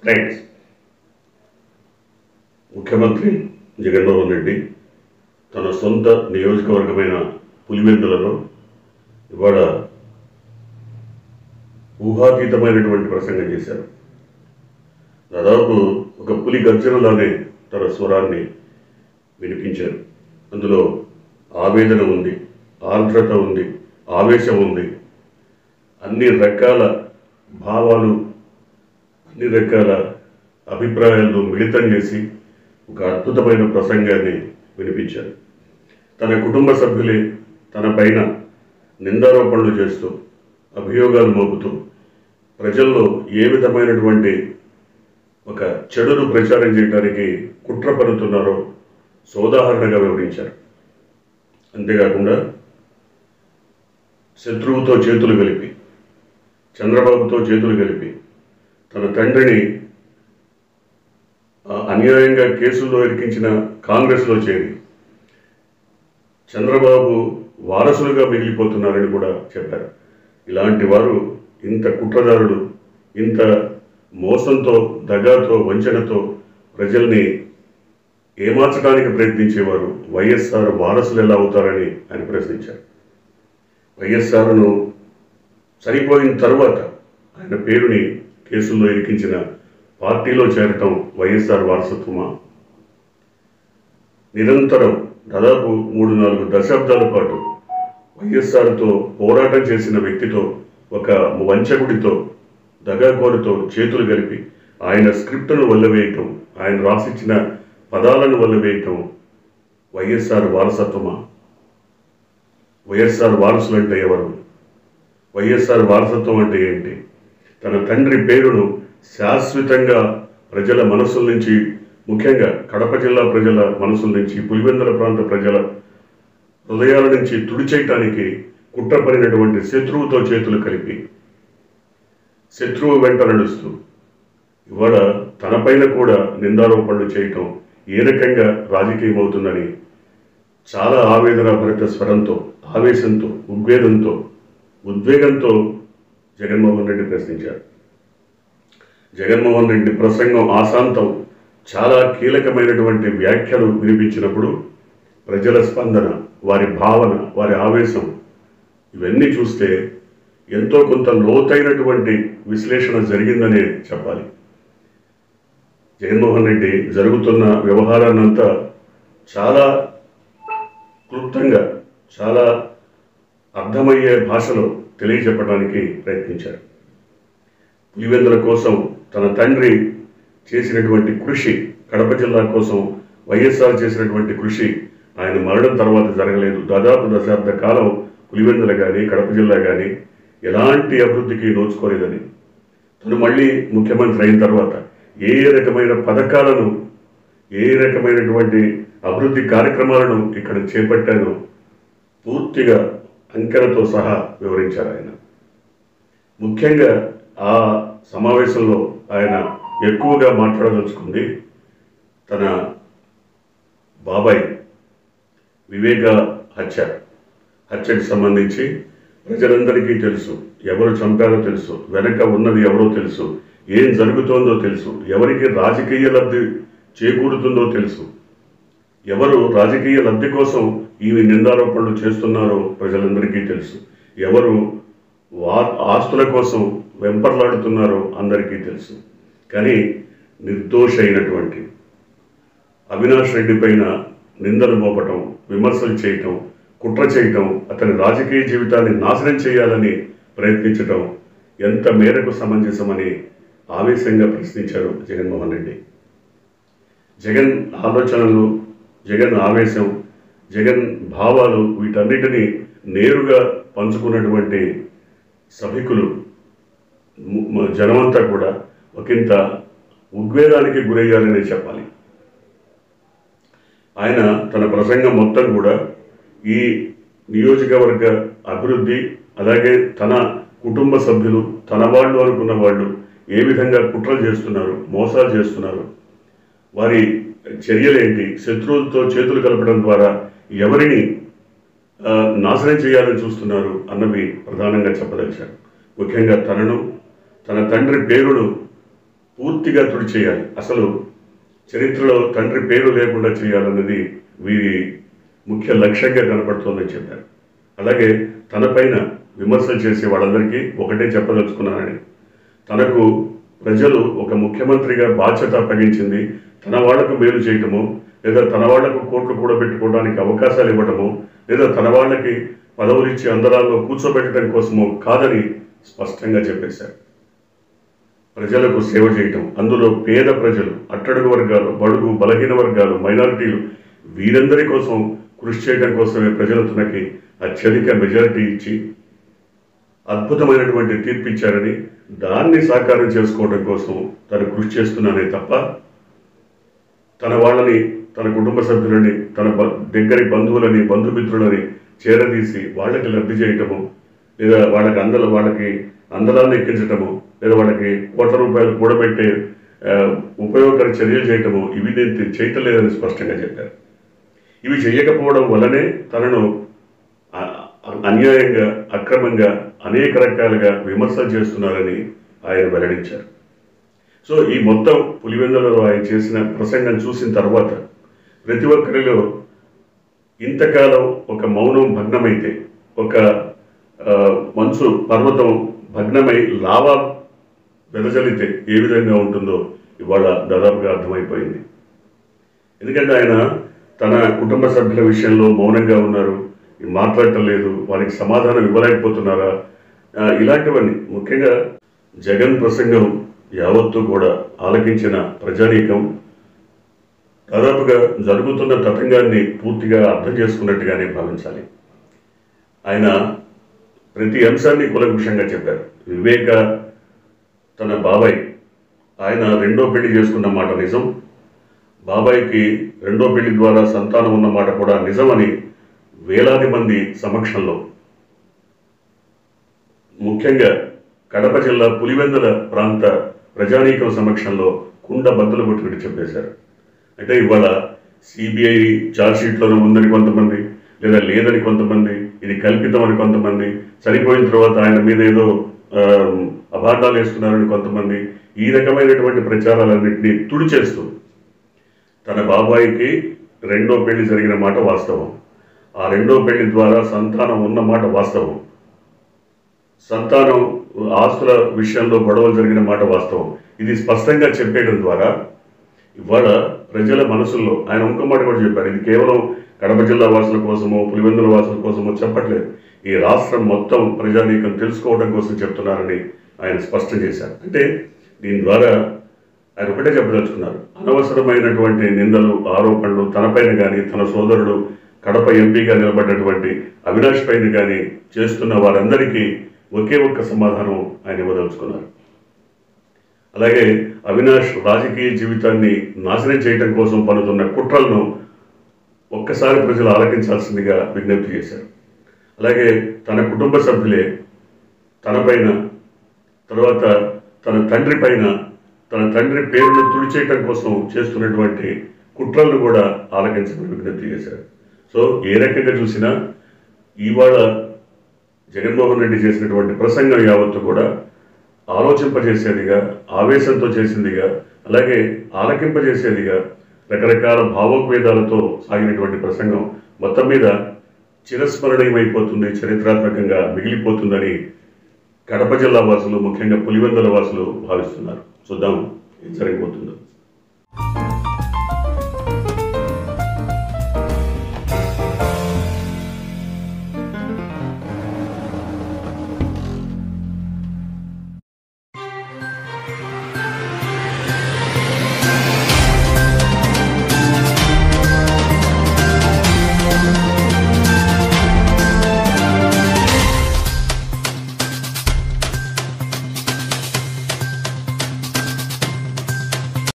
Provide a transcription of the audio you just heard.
right ముఖ్యమంత్రి జగన్మోహన్ రెడ్డి తన సొంత నియోజకవర్గమైన పులివెందులలో ఇవాళ ఊహాతీతమైనటువంటి ప్రసంగం చేశారు దాదాపు ఒక పులి గర్జనలానే తన స్వరాన్ని వినిపించారు అందులో ఆవేదన ఉంది ఆర్ద్రత ఉంది ఆవేశం ఉంది అన్ని రకాల భావాలు అన్ని రకాల అభిప్రాయాలను మిళితం చేసి ఒక అద్భుతమైన ప్రసంగాన్ని వినిపించారు తన కుటుంబ సభ్యులే తన పైన నిందారోపణలు చేస్తూ అభియోగాలు మోపుతూ ప్రజల్లో ఏ విధమైనటువంటి ఒక చెడును ప్రచారం చేయడానికి కుట్ర పడుతున్నారో సోదాహరణగా వివరించారు అంతేకాకుండా శత్రువుతో చేతులు కలిపి చంద్రబాబుతో చేతులు కలిపి తన తండ్రిని ఆ, అన్యాయంగా కేసుల్లో ఇరికించిన కాంగ్రెస్లో చేరి చంద్రబాబు వారసులుగా మిగిలిపోతున్నారని కూడా చెప్పారు ఇలాంటి వారు ఇంత కుట్రదారులు ఇంత మోసంతో దగాతో వంచనతో ప్రజల్ని ఏమార్చడానికి ప్రయత్నించేవారు వైఎస్ఆర్ వారసులు ఎలా అవుతారని ఆయన ప్రశ్నించారు వైఎస్ఆర్ను చనిపోయిన తరువాత ఆయన పేరుని కేసుల్లో ఇరికించిన పార్టీలో చేరటం వైఎస్ఆర్ వారసత్వమా నిరంతరం దాదాపు మూడు నాలుగు దశాబ్దాల పాటు వైఎస్ఆర్తో పోరాటం చేసిన వ్యక్తితో ఒక వంచకుడితో దగాకోరుతో చేతులు కలిపి ఆయన స్క్రిప్టును వల్లవేయటం ఆయన రాసిచ్చిన పదాలను వల్లవేయటం వైఎస్ఆర్ వారసత్వమా వైఎస్ఆర్ వారసులు అంటే ఎవరు వైఎస్ఆర్ వారసత్వం అంటే ఏంటి తన తండ్రి పేరును శాశ్వతంగా ప్రజల మనసుల నుంచి ముఖ్యంగా కడప జిల్లా ప్రజల మనసుల నుంచి పులివెందుల ప్రాంత ప్రజల హృదయాల నుంచి తుడిచేయటానికి కుట్రపడినటువంటి శత్రువుతో చేతులు కలిపి శత్రువు వెంట నడుస్తూ ఇవాళ తనపైన కూడా నిందారోపణలు చేయటం ఏ రకంగా రాజకీయం అవుతుందని చాలా ఆవేదన భరిత స్వరంతో ఆవేశంతో ఉద్వేగంతో ఉద్వేగంతో జగన్మోహన్ రెడ్డి ప్రశ్నించారు జగన్మోహన్ రెడ్డి ప్రసంగం ఆశాంతం చాలా కీలకమైనటువంటి వ్యాఖ్యలు వినిపించినప్పుడు ప్రజల స్పందన వారి భావన వారి ఆవేశం ఇవన్నీ చూస్తే ఎంతో కొంత లోతైనటువంటి విశ్లేషణ జరిగిందనే చెప్పాలి జగన్మోహన్ రెడ్డి జరుగుతున్న వ్యవహారాన్నంతా చాలా క్లుప్తంగా చాలా అర్థమయ్యే భాషలో తెలియజెప్పడానికి ప్రయత్నించారు పులివెందుల కోసం తన తండ్రి చేసినటువంటి కృషి కడప జిల్లా కోసం వైఎస్ఆర్ చేసినటువంటి కృషి ఆయన మరణం తర్వాత జరగలేదు దాదాపు దశాబ్ద కాలం పులివెందుల కానీ కడప జిల్లా కానీ ఎలాంటి అభివృద్ధికి నోచుకోలేదని తను మళ్ళీ ముఖ్యమంత్రి అయిన తర్వాత ఏ రకమైన పథకాలను ఏ రకమైనటువంటి అభివృద్ధి కార్యక్రమాలను ఇక్కడ చేపట్టానో పూర్తిగా అంకెలతో సహా వివరించారు ఆయన ముఖ్యంగా ఆ సమావేశంలో ఆయన ఎక్కువగా మాట్లాడదలుచుకుంది తన బాబాయ్ వివేక హత్య హత్యకు సంబంధించి ప్రజలందరికీ తెలుసు ఎవరు చంపారో తెలుసు వెనక ఉన్నది ఎవరో తెలుసు ఏం జరుగుతోందో తెలుసు ఎవరికి రాజకీయ లబ్ధి చేకూరుతుందో తెలుసు ఎవరు రాజకీయ లబ్ధి కోసం ఈ నిందారోపణలు చేస్తున్నారో ప్రజలందరికీ తెలుసు ఎవరు వా ఆస్తుల కోసం వెంపర్లాడుతున్నారో అందరికీ తెలుసు కానీ నిర్దోష అయినటువంటి అవినాష్ రెడ్డి పైన నిందలు మోపటం విమర్శలు చేయటం కుట్ర చేయటం అతని రాజకీయ జీవితాన్ని నాశనం చేయాలని ప్రయత్నించటం ఎంత మేరకు సమంజసమని ఆవేశంగా ప్రశ్నించారు జగన్మోహన్ రెడ్డి జగన్ ఆలోచనలు జగన్ ఆవేశం జగన్ భావాలు వీటన్నిటినీ నేరుగా పంచుకున్నటువంటి సభికులు ము- మ- జనమంతా కూడా ఒకంత ఉద్వేగానికి గురయ్యారనే చెప్పాలి ఆయన తన ప్రసంగం మొత్తం కూడా ఈ నియోజకవర్గ అభివృద్ధి అలాగే తన కుటుంబ సభ్యులు తన వాళ్ళు అనుకున్న వాళ్ళు ఏ విధంగా కుట్రలు చేస్తున్నారు మోసాలు చేస్తున్నారు వారి చర్యలేంటి శత్రువులతో చేతులు కలపడం ద్వారా ఎవరిని ఆ, నాశనం చేయాలని చూస్తున్నారు అన్నవి ప్రధానంగా చెప్పదలిచారు ముఖ్యంగా తనను తన తండ్రి పేరును పూర్తిగా తుడిచేయాలి అసలు చరిత్రలో తండ్రి పేరు లేకుండా చేయాలన్నది వీరి ముఖ్య లక్ష్యంగా కనపడుతోందని చెప్పారు అలాగే తనపైన విమర్శలు చేసే వాళ్ళందరికీ ఒకటే చెప్పదలుచుకున్నానని తనకు ప్రజలు ఒక ముఖ్యమంత్రిగా బాధ్యత అప్పగించింది తన వాళ్లకు మేలు చేయటము లేదా తన వాళ్లకు కోట్లు కూడబెట్టుకోవడానికి అవకాశాలు ఇవ్వటము లేదా తన వాళ్ళకి పదవులు ఇచ్చి అందరాల్లో కూర్చోబెట్టడం కోసమో కాదని స్పష్టంగా చెప్పేశారు ప్రజలకు సేవ చేయటం అందులో పేద ప్రజలు అట్టడుగు వర్గాలు బడుగు బలహీన వర్గాలు మైనారిటీలు వీరందరి కోసం కృషి చేయడం కోసమే ప్రజలు తనకి అత్యధిక మెజారిటీ ఇచ్చి అద్భుతమైనటువంటి తీర్పు ఇచ్చారని దాన్ని సాకారం చేసుకోవడం కోసం తను కృషి చేస్తున్నానే తప్ప తన వాళ్ళని తన కుటుంబ సభ్యులని తన బ- దగ్గరి బంధువులని బంధుమిత్రులని చేరదీసి వాళ్ళకి లబ్ధి చేయటము లేదా వాళ్ళకి అందల వాళ్ళకి అందలాన్ని ఎక్కించటము లేదా వాళ్ళకి కోట్ల రూపాయలు కూడబెట్టే ఆ, ఉపయోగకర చర్యలు చేయటము ఇవి నేను చేయటం లేదని స్పష్టంగా చెప్పారు ఇవి చేయకపోవడం వల్లనే తనను అ- అ- అన్యాయంగా అక్రమంగా అనేక రకాలుగా విమర్శలు చేస్తున్నారని ఆయన వెల్లడించారు సో ఈ మొత్తం పులివెందులలో ఆయన చేసిన ప్రసంగం చూసిన తర్వాత ప్రతి ఒక్కరిలో ఇంతకాలం ఒక మౌనం భగ్నమైతే ఒక ఆ, మంచు పర్వతం భగ్నమై లావా వెదజల్లితే ఏ విధంగా ఉంటుందో ఇవాళ దాదాపుగా అర్థమైపోయింది ఎందుకంటే ఆయన తన కుటుంబ సభ్యుల విషయంలో మౌనంగా ఉన్నారు మాట్లాడటం లేదు వారికి సమాధానం ఇవ్వలేకపోతున్నారా ఆ, ఇలాంటివన్నీ ముఖ్యంగా జగన్ ప్రసంగం యావత్తు కూడా ఆలకించిన ప్రజానీకం దాదాపుగా జరుగుతున్న తతంగాన్ని పూర్తిగా అర్థం చేసుకున్నట్టుగానే భావించాలి ఆయన ప్రతి అంశాన్ని కులకుషంగా చెప్పారు వివేక తన బాబాయ్ ఆయన రెండో పెళ్లి చేసుకున్న మాట నిజం బాబాయ్కి రెండో పెళ్లి ద్వారా సంతానం ఉన్న మాట కూడా నిజమని వేలాది మంది సమక్షంలో ముఖ్యంగా కడప జిల్లా పులివెందుల ప్రాంత ప్రజానీకం సమక్షంలో కుండ బద్దలు కొట్టుకుని చెప్పేశారు అంటే ఇవాళ సిబిఐ ఛార్జ్షీట్లోనే ఉందని కొంతమంది లేదా లేదని కొంతమంది ఇది కల్పితం అని కొంతమంది చనిపోయిన తర్వాత ఆయన మీద ఏదో ఆమ్, అభాండాలు వేస్తున్నారని కొంతమంది ఈ రకమైనటువంటి ప్రచారాలన్నింటినీ తుడిచేస్తూ తన బాబాయికి రెండో పెళ్లి జరిగిన మాట వాస్తవం ఆ రెండో పెళ్లి ద్వారా సంతానం ఉన్న మాట వాస్తవం సంతానం ఆస్తుల విషయంలో గొడవలు జరిగిన మాట వాస్తవం ఇది స్పష్టంగా చెప్పేయడం ద్వారా ఇవాళ ప్రజల మనసుల్లో ఆయన ఇంకో మాట కూడా చెప్పారు ఇది కేవలం కడప జిల్లా వాసుల కోసమో పులివెందుల వాసుల కోసమో చెప్పట్లేదు ఈ రాష్ట్రం మొత్తం ప్రజానీకం తెలుసుకోవడం కోసం చెప్తున్నారని ఆయన స్పష్టం చేశారు అంటే దీని ద్వారా ఆయన ఒకటే చెప్పదలుచుకున్నారు అనవసరమైనటువంటి నిందలు ఆరోపణలు తనపైన కానీ తన సోదరుడు కడప ఎంపీగా నిలబడ్డటువంటి అవినాష్ పైన కానీ చేస్తున్న వారందరికీ ఒకే ఒక్క సమాధానం ఆయన ఇవ్వదలుచుకున్నారు అలాగే అవినాష్ రాజకీయ జీవితాన్ని నాశనం చేయడం కోసం పనుతున్న కుట్రలను ఒక్కసారి ప్రజలు ఆలకించాల్సిందిగా విజ్ఞప్తి చేశారు అలాగే తన కుటుంబ సభ్యులే తనపైన తర్వాత తన తండ్రి పైన తన తండ్రి పేరును తుడిచేయటం కోసం చేస్తున్నటువంటి కుట్రలను కూడా ఆలకించమని విజ్ఞప్తి చేశారు సో ఏ రకంగా చూసినా ఇవాళ జగన్మోహన్ రెడ్డి చేసినటువంటి ప్రసంగం యావత్తు కూడా ఆలోచింపజేసేదిగా ఆవేశంతో చేసిందిగా అలాగే ఆలకింపజేసేదిగా రకరకాల భావోద్వేదాలతో సాగినటువంటి ప్రసంగం మొత్తం మీద చిరస్మరణీయమైపోతుంది చరిత్రాత్మకంగా మిగిలిపోతుందని కడప జిల్లా వాసులు ముఖ్యంగా పులివెందుల వాసులు భావిస్తున్నారు చూద్దాం ఏం జరగబోతుందో